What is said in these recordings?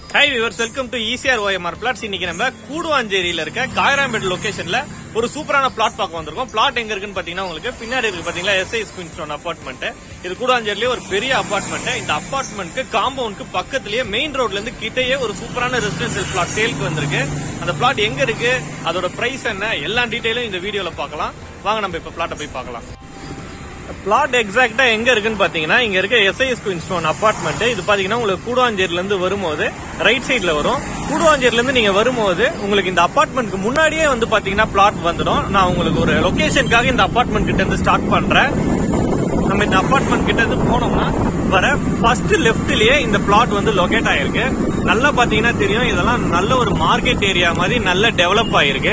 hi viewers welcome to ECR OMR plots இன்னைக்கு நம்ம கூடுவாஞ்சேரியில இருக்க காயராம்பேட் லொகேஷன்ல ஒரு சூப்பரான பிளாட் பார்க்க வந்திருக்கோம் பிளாட் எங்க இருக்குன்னு பாத்தீங்கன்னா உங்களுக்கு பின்னாடி இருக்கு பாத்தீங்களா எஸ்ஐ குயின்ஸ்டோன் அபார்ட்மெண்ட் இது கூடுவாஞ்சேரியிலே ஒரு பெரிய அபார்ட்மெண்ட் இந்த அபார்ட்மெண்ட்க்கு காம்பவுண்ட்க்கு பக்கத்துலயே மெயின் ரோட்ல இருந்து கிட்டயே ஒரு சூப்பரான ரெசிடென்சியல் பிளாட் சேலுக்கு வந்திருக்கு அந்த பிளாட் எங்க இருக்கு அதோட பிரைஸ் என்ன எல்லா டீடைலும் இந்த வீடியோல பார்க்கலாம் வாங்க நம்ம இப்ப பிளாட்டை போய் பார்க்கலாம் பிளாட் எக்ஸாக்டா எங்க இருக்குன்னு பாத்தீங்கன்னா இங்க இருக்க எஸ்ஐஎஸ் குயின்ஸ்டோன் அபார்ட்மெண்ட் இது பாத்தீங்கன்னா உங்களுக்கு கூடுவாஞ்சேரில இருந்து வரும்போது ரைட் சைடுல வரும் கூடுவாஞ்சேரில இருந்து நீங்க வரும்போது உங்களுக்கு இந்த அபார்ட்மெண்ட்க்கு முன்னாடியே வந்து பாத்தீங்கன்னா பிளாட் வந்துடும் நான் உங்களுக்கு ஒரு லொகேஷனுக்காக இந்த அபார்ட்மெண்ட் கிட்ட இருந்து ஸ்டார்ட் பண்றேன் நம்ம இந்த அபார்ட்மெண்ட் கிட்ட இருந்து போனோம்னா வர ஃபர்ஸ்ட் லெஃப்ட்லயே இந்த பிளாட் வந்து லொகேட் ஆயிருக்கு நல்லா பாத்தீங்கன்னா தெரியும் இதெல்லாம் நல்ல ஒரு மார்க்கெட் ஏரியா மாதிரி நல்ல டெவலப் ஆயிருக்கு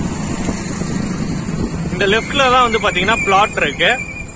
இந்த லெஃப்ட்ல தான் வந்து பாத்தீங்கன்னா பிளாட் இருக்கு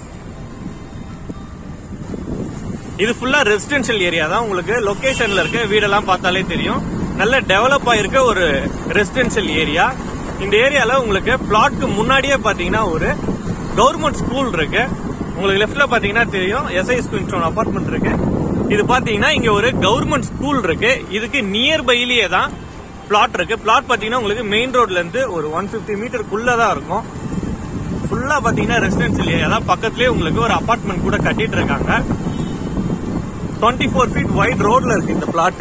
இது ஃபுல்லா ரெசிடென்ஷியல் ஏரியா தான் உங்களுக்கு லொகேஷன்ல இருக்க வீடெல்லாம் பார்த்தாலே தெரியும் நல்ல டெவலப் ஆயிருக்க ஒரு ரெசிடென்ஷியல் ஏரியா இந்த ஏரியால உங்களுக்கு பிளாட்க்கு முன்னாடியே பாத்தீங்கன்னா ஒரு கவர்மெண்ட் ஸ்கூல் இருக்கு உங்களுக்கு லெஃப்ட்ல பாத்தீங்கன்னா தெரியும் எஸ்ஐ ஸ்கூல் அபார்ட்மெண்ட் இருக்கு இது பாத்தீங்கன்னா இங்க ஒரு கவர்மெண்ட் ஸ்கூல் இருக்கு இதுக்கு நியர்பைலயே தான் பிளாட் இருக்கு பிளாட் பாத்தீங்கன்னா உங்களுக்கு மெயின் ரோட்ல இருந்து ஒரு ஒன் பிப்டி மீட்டருக்குள்ள தான் இருக்கும் ஃபுல்லா பாத்தீங்கன்னா ரெசிடென்ஷியல் ஏரியா தான் பக்கத்துலயே உங்களுக்கு ஒரு அபார்ட்மெண்ட் கூட கட்டிட்டு இருக்காங்க டுவெண்ட்டி ஃபோர் ஃபீட் வைட் ரோட்ல இருக்கு இந்த பிளாட்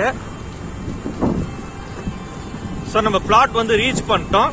சோ நம்ம பிளாட் வந்து ரீச் பண்ணிட்டோம்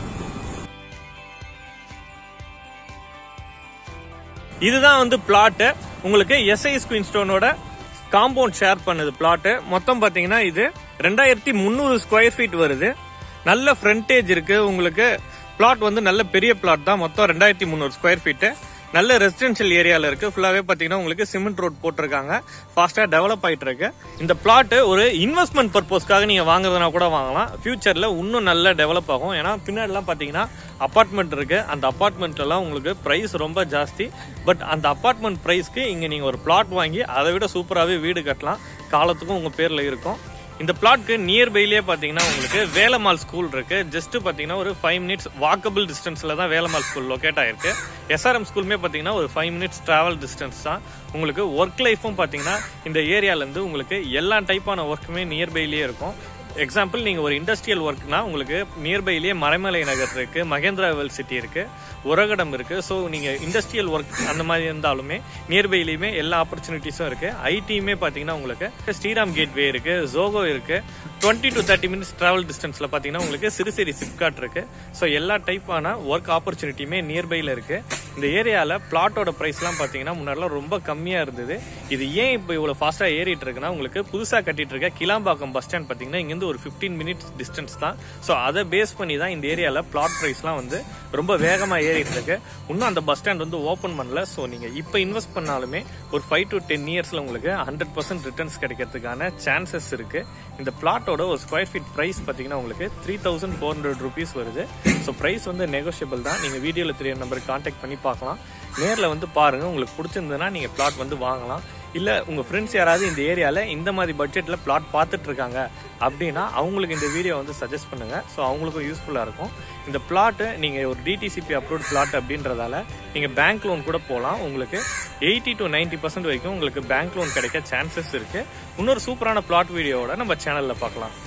இதுதான் வந்து பிளாட் உங்களுக்கு எஸ்ஐஎஸ் குயின்ஸ்டோனோட காம்பவுண்ட் ஷேர் பண்ணுது பிளாட் மொத்தம் பாத்தீங்கன்னா இது ரெண்டாயிரத்தி முந்நூறு ஸ்கொயர் ஃபீட் வருது நல்ல ஃப்ரண்டேஜ் இருக்கு உங்களுக்கு பிளாட் வந்து நல்ல பெரிய பிளாட் தான் மொத்தம் ரெண்டாயிரத்தி முந்நூறு ஸ்கொயர் ஃபீட் நல்ல ரெசிடென்ஷியல் ஏரியால இருக்கு ஃபுல்லாவே பாத்தீங்கன்னா உங்களுக்கு சிமெண்ட் ரோட் போட்டிருக்காங்க ஃபாஸ்டா டெவலப் ஆயிட்டு இருக்கு இந்த பிளாட் ஒரு இன்வெஸ்ட்மெண்ட் பர்பஸ்க்காக நீங்க வாங்குறதுனா கூட வாங்கலாம் ஃபியூச்சர்ல இன்னும் நல்ல டெவலப் ஆகும் ஏன்னா பின்னாடிலாம் பாத்தீங்கன்னா அபார்ட்மெண்ட் இருக்கு அந்த அபார்ட்மெண்ட் எல்லாம் உங்களுக்கு பிரைஸ் ரொம்ப ஜாஸ்தி பட் அந்த அபார்ட்மெண்ட் பிரைஸ்க்கு இங்க நீங்க ஒரு பிளாட் வாங்கி அதை விட சூப்பராகவே வீடு கட்டலாம் காலத்துக்கும் உங்க பேர்ல இருக்கும் இந்த பிளாட்க்கு நியர்பைலேயே பாத்தீங்கன்னா உங்களுக்கு வேலம்மாள் ஸ்கூல் இருக்கு ஜஸ்ட் பாத்தீங்கன்னா ஒரு ஃபைவ் மினிட்ஸ் வாக்கபிள் டிஸ்டன்ஸ்ல தான் வேலம்மாள் ஸ்கூல் லொக்கேட் ஆயிருக்கு எஸ்ஆர்எம் ஸ்கூலுமே பாத்தீங்கன்னா ஒரு ஃபைவ் மினிட்ஸ் டிராவல் டிஸ்டன்ஸ் தான் உங்களுக்கு ஒர்க் லைஃபும் பாத்தீங்கன்னா இந்த ஏரியால இருந்து உங்களுக்கு எல்லா டைப்பான ஒர்க்குமே நியர்பைலேயே இருக்கும் எக்ஸாம்பிள் நீங்க ஒரு இண்டஸ்ட்ரியல் ஒர்க்னா உங்களுக்கு நியர்பைலேயே மறைமலை நகர் இருக்கு மகேந்திரா வெல் சிட்டி இருக்கு உரகடம் இருக்கு ஸோ நீங்க இண்டஸ்ட்ரியல் ஒர்க் அந்த மாதிரி இருந்தாலுமே நியர்பைலயுமே எல்லா ஆப்பர்ச்சுனிட்டிஸும் இருக்கு ஐடியுமே பாத்தீங்கன்னா உங்களுக்கு ஸ்ரீராம் கேட்வே இருக்கு ஜோகோ இருக்கு twenty to thirty minutes travel டிஸ்டன்ஸ்ல பாத்தீங்கன்னா உங்களுக்கு சிறுசேரி சிப்காட் இருக்கு ஸோ எல்லா டைப்பான ஒர்க் ஆப்பர்ச்சுனிட்டியுமே நியர்பைல இருக்கு இந்த ஏரியால பிளாட்டோட பிரைஸ்லாம் பாத்தீங்கன்னா முன்னாடிலாம் ரொம்ப கம்மியா இருந்தது இது ஏன் இப்போ இவ்வளவு ஃபாஸ்டா ஏறிட்டு இருக்குன்னா உங்களுக்கு புதுசா கட்டிட்டு இருக்க கிளாம்பாக்கம் பஸ் ஸ்டாண்ட் பாத்தீங்கன்னா இங்கிருந்து ஒரு பிப்டீன் மினிட்ஸ் டிஸ்டன்ஸ் தான் ஸோ அதை பேஸ் பண்ணி தான் இந்த ஏரியால பிளாட் பிரைஸ்லாம் வந்து ரொம்ப வேகமா ஏறிட்டு இருக்கு இன்னும் அந்த பஸ் ஸ்டாண்ட் வந்து ஓப்பன் பண்ணல ஸோ நீங்க இப்போ இன்வெஸ்ட் பண்ணாலுமே ஒரு ஃபைவ் டு டென் இயர்ஸ்ல உங்களுக்கு ஹண்ட்ரட் பர்சன்ட் ரிட்டர்ன்ஸ் கிடைக்கிறதுக்கான சான்சஸ் இருக்கு இந்த பிளாட்டோட ஒரு ஸ்கொயர் ஃபீட் பிரைஸ் பாத்தீங்கன்னா உங்களுக்கு three thousand four hundred rupees வருது ஸோ பிரைஸ் வந்து நெகோஷியபிள் தான் நீங்க வீடியோல தெரிய நம்பருக்கு கான்டாக்ட் பண்ணி பார்க்கலாம் நேர்ல வந்து பாருங்க உங்களுக்கு பிடிச்சிருந்ததுன்னா நீங்க பிளாட் வந்து வாங்கலாம் இல்ல உங்க ஃப்ரெண்ட்ஸ் யாராவது இந்த ஏரியால இந்த மாதிரி பட்ஜெட்ல பிளாட் பார்த்துட்டு இருக்காங்க அப்படின்னா அவங்களுக்கு இந்த வீடியோ வந்து சஜஸ்ட் பண்ணுங்க ஸோ அவங்களுக்கும் யூஸ்ஃபுல்லா இருக்கும் இந்த பிளாட் நீங்க ஒரு டிடிசிபி அப்ரூவ்ட் பிளாட் அப்படின்றதால நீங்க பேங்க் லோன் கூட போகலாம் உங்களுக்கு எயிட்டி டு நைன்டி பர்சன்ட் வரைக்கும் உங்களுக்கு பேங்க் லோன் கிடைக்க சான்சஸ் இருக்கு இன்னொரு சூப்பரான பிளாட் வீடியோவோட நம்ம சேனல்ல பார்க்கலாம்